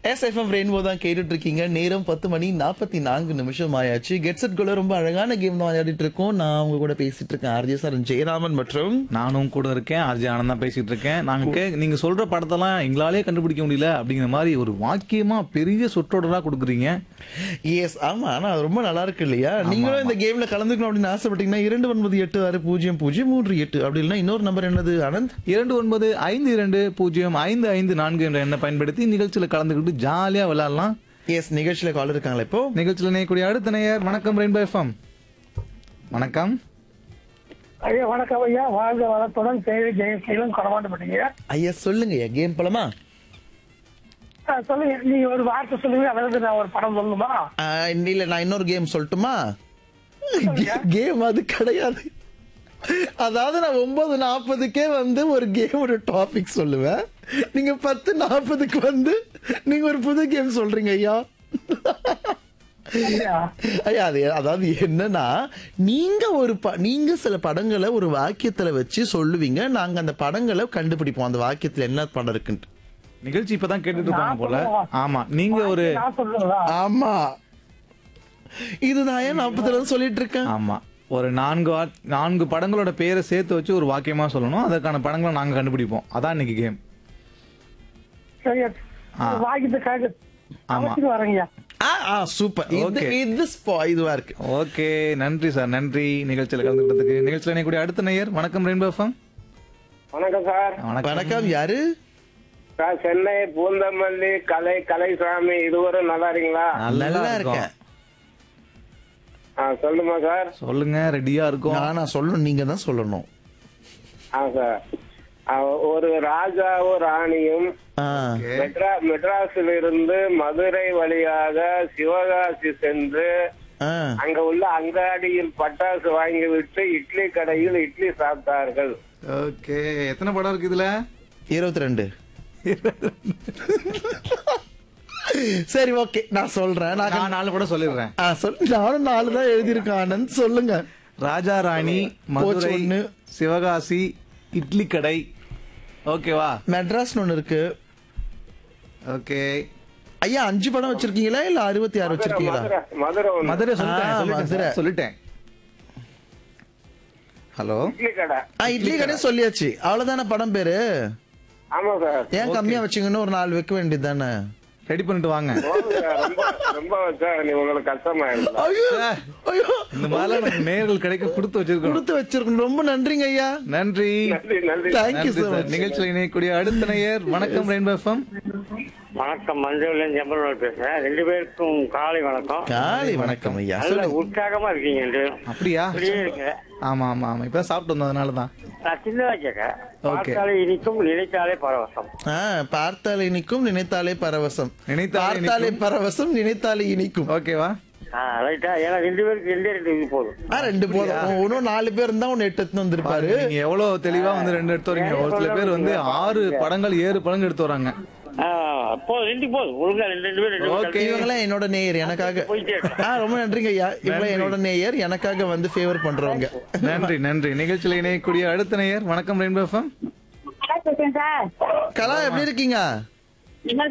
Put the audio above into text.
SFM rainbow தான் கேட்டுட்டு இருக்கீங்க நேரம் பத்து மணி நாற்பத்தி நான்கு நிமிஷம் ஆயாச்சு கெட் செட் குள்ள ரொம்ப அழகான கேம் தான் விளையாடிட்டு இருக்கோம் நான் அவங்க கூட பேசிட்டு இருக்கேன் ஆர்ஜே சார் ஜெயராமன் மற்றும் நானும் கூட இருக்கேன் ஆர்ஜி ஆனந்த் தான் பேசிட்டு இருக்கேன் நாங்க கே- நீங்க சொல்ற படத்தெல்லாம் எங்களாலே கண்டுபிடிக்க முடியல அப்படிங்கிற மாதிரி ஒரு வாக்கியமா பெரிய சொற்றொடரா கொடுக்குறீங்க எஸ் ஆமா ஆனா அது ரொம்ப நல்லா இருக்கு இல்லையா நீங்களும் இந்த கேம்ல கலந்துக்கணும் அப்படின்னு ஆசைப்பட்டீங்கன்னா இரண்டு ஒன்பது எட்டு ஆறு பூஜ்ஜியம் பூஜ்ஜியம் மூன்று எட்டு அப்படி இல்லைன்னா இன்னொரு நம்பர் என்னது ஆனந்த் இரண்டு ஒன்பது ஐந்து இரண்டு பூஜ்ஜியம் ஐந்து ஐந்து நான்கு என்ற எண்ணை பயன்படுத்தி நிகழ்ச்சியில கலந்துக்கிட்டு ஜாலியா விளையாடலாம் எஸ் நிகழ்ச்சியில கால் இருக்காங்களா இப்போ நிகழ்ச்சியில் இணையக்கூடிய அடுத்த நேயர் வணக்கம் ரெயின்போ எஃப்எம் வணக்கம் ஐயா வணக்கம் ஐயா வாழ்க வளத்துடன் தேவை ஜெயசீலம் கொடமாட்டப்பட்டீங்க ஐயா சொல்லுங்க கேம் போலமா சொல்லுங்க நீங்க ஒரு வார்த்தை சொல்லுங்க அதாவது நான் ஒரு படம் சொல்லணுமா ஆஹ் இல்ல நான் இன்னொரு கேம் சொல்லட்டுமா கேம் அது கிடையாது அதாவது நான் ஒன்பது நாற்பதுக்கே வந்து ஒரு கேமோட டாபிக் சொல்லுவேன் நீங்க பத்து நாற்பதுக்கு வந்து நீங்க ஒரு புது கேம் சொல்றீங்க ஐயா ஐயா, ஐயா அது அதாவது என்னன்னா நீங்க ஒரு ப- நீங்க சில படங்களை ஒரு வாக்கியத்துல வச்சு சொல்லுவீங்க நாங்க அந்த படங்களை கண்டுபிடிப்போம் அந்த வாக்கியத்துல என்ன படம் இருக்குன்ட்டு நிகழ்ச்சி இப்பதான் கேட்டுட்டு இருக்காங்க போல ஆமா நீங்க ஒரு நான் சொல்லுங்களா ஆமா இதுதான் ஏன் நாற்பதுல சொல்லிட்டு இருக்கேன் ஆமா ஒரு நான்கு வா- நான்கு படங்களோட பேரை சேர்த்து வச்சு ஒரு வாக்கியமா சொல்லணும் அதற்கான படங்களை நாங்க கண்டுபிடிப்போம் அதான் இன்னைக்கு கேம் சரியா ஆ. வாங்கிட்டுக்காக ஆமா. அமைச்சுட்டு வரேங்கய்யா ஆ ஆ சூப்பர் இது Okay. இது ஸ்பா இதுவா இருக்கு ஓகே நன்றி சார் நன்றி நிகழ்ச்சியில் கலந்துக்கிட்டதுக்கு நிகழ்ச்சியில் இணையக்கூடிய அடுத்த நேயர் வணக்கம் ரெயின்போ எஃப்எம் வணக்கம் சார் வணக்கம் வணக்கம் யாரு சார் சென்னை பூந்தமல்லி கலை கலைசாமி இதுவரை நல்லா இருக்கீங்களா நல்லா நல்லா இருக்கேன் இருக்கேன் ஆ சொல்லுமா சார் சொல்லுங்க ரெடியா இருக்கும் நானா சொல்லணும் நீங்க தான் சொல்லணும் ஆ சார் ஆ, ஒரு ராஜாவும் ராணியும் ஆ, மெட்ரா மெட்ராஸில் இருந்து மதுரை வழியாக சிவகாசி சென்று ஆ. அங்க உள்ள அங்காடியில் பட்டாசு வாங்கி விட்டு இட்லி கடையில் இட்லி சாப்பிட்டார்கள் ஓகே எத்தனை படம் இருக்கு இதுல இருபத்தி ரெண்டு சரி ஓகே நான் சொல்றேன் நான் நான் நாலு படம் சொல்லிடுறேன் ஆ, சொல் நானும் நாலு தான் எழுதியிருக்கேன் ஆனந்த் சொல்லுங்க ராஜா ராணி மதுரை ஒண்ணு. சிவகாசி இட்லி கடை ஓகேவா மெட்ராஸ்னு ஒண்ணு இருக்கு ஓகே ஐயா அஞ்சு படம் வச்சிருக்கீங்களா இல்ல அறுபத்தி ஆறு வச்சிருக்கீங்களா மதுரை மதுரை ஒண்ணு. மதுரை ஆ, சொல்லிட்டேன் சொல்லிட்டேன் மதுரை. சார், சொல்லிட்டேன் ஹலோ இட்லி கடை ஆ இட்லி கடை சொல்லியாச்சு அவ்வளவுதானே படம் பேரு ஆமா சார் ஏன் கம்மியா வச்சீங்கன்னு ஒரு நாலு வைக்க வேண்டியது தானே ரெடி பண்ணிட்டு வாங்க போதும் சார். ரொம்ப ரொம்ப வச்சா நீ உங்களுக்கு கஷ்டமாயிடும் ஐயோ ஐயோ இந்த மாதிரிலாம் நமக்கு நேர்கள் கிடைக்க கொடுத்து வச்சிருக்கோம் கொடுத்து வச்சிருக்கணும் ரொம்ப நன்றிங்க ஐயா நன்றி நன்றி நன்றி தேங்க்யூ நன்றி சோ சார் மச் நிகழ்ச்சியில் இணையக்கூடிய அடுத்த நேயர் வணக்கம் ரெயின்போ எஃப்எம் வணக்கம் மஞ்சள் ஜம்பல் பேசுறேன் ரெண்டு பேருக்கும் காலை வணக்கம் காலை வணக்கம் ஐயா நல்ல சொல்லுங்க உற்சாகமா இருக்கீங்க ரெண்டு பேரும். அப்படியா இப்படியே இருங்க ஆமா ஆமா ஆமா இப்ப சாப்பிட்டு வந்தோம் அதனால தான் நான் சின்னதா கேட்கறேன் Okay. பார்த்தாலே இனிக்கும் நினைத்தாலே பரவசம் ஆ, பார்த்தாலே இனிக்கும் நினைத்தாலே பரவசம் நினைத்தாலே பார்த்தாலே பரவசம் நினைத்தாலே இனிக்கும் ஓகேவா ஆ ரைட்டா ஏன்னா ரெண்டு பேருக்கு ரெண்டே ரெண்டு இது போதும் ஆ ரெண்டு போதும் இன்னும் நாலு பேர் இருந்தா ஒன்னு எட்டு எடுத்துன்னு வந்திருப்பாரு நீங்க எவ்வளவு தெளிவா வந்து ரெண்டு எடுத்து வரீங்க ஒரு சில பேர் வந்து ஆறு படங்கள் ஏழு படங்கள் எடுத்து வராங்க ஆ, போதும் ரெண்டு போதும் ஒழுங்கா ரெண்டு ரெண்டு பேர் ரெண்டு பேர் Okay. இவங்களாம் என்னோட நேயர் எனக்காக போயிட்டே இருக்கு. ஆ ரொம்ப நன்றிங்க ஐயா இவங்க என்னோட நேயர் எனக்காக வந்து ஃபேவர் பண்றவங்க நன்றி நன்றி நிகழ்ச்சியில் இணையக்கூடிய அடுத்த நேயர் வணக்கம் ரெயின்போ எஃப்எம் நல்லா இருக்கேன் சார் கலா எப்படி இருக்கீங்க நல்லா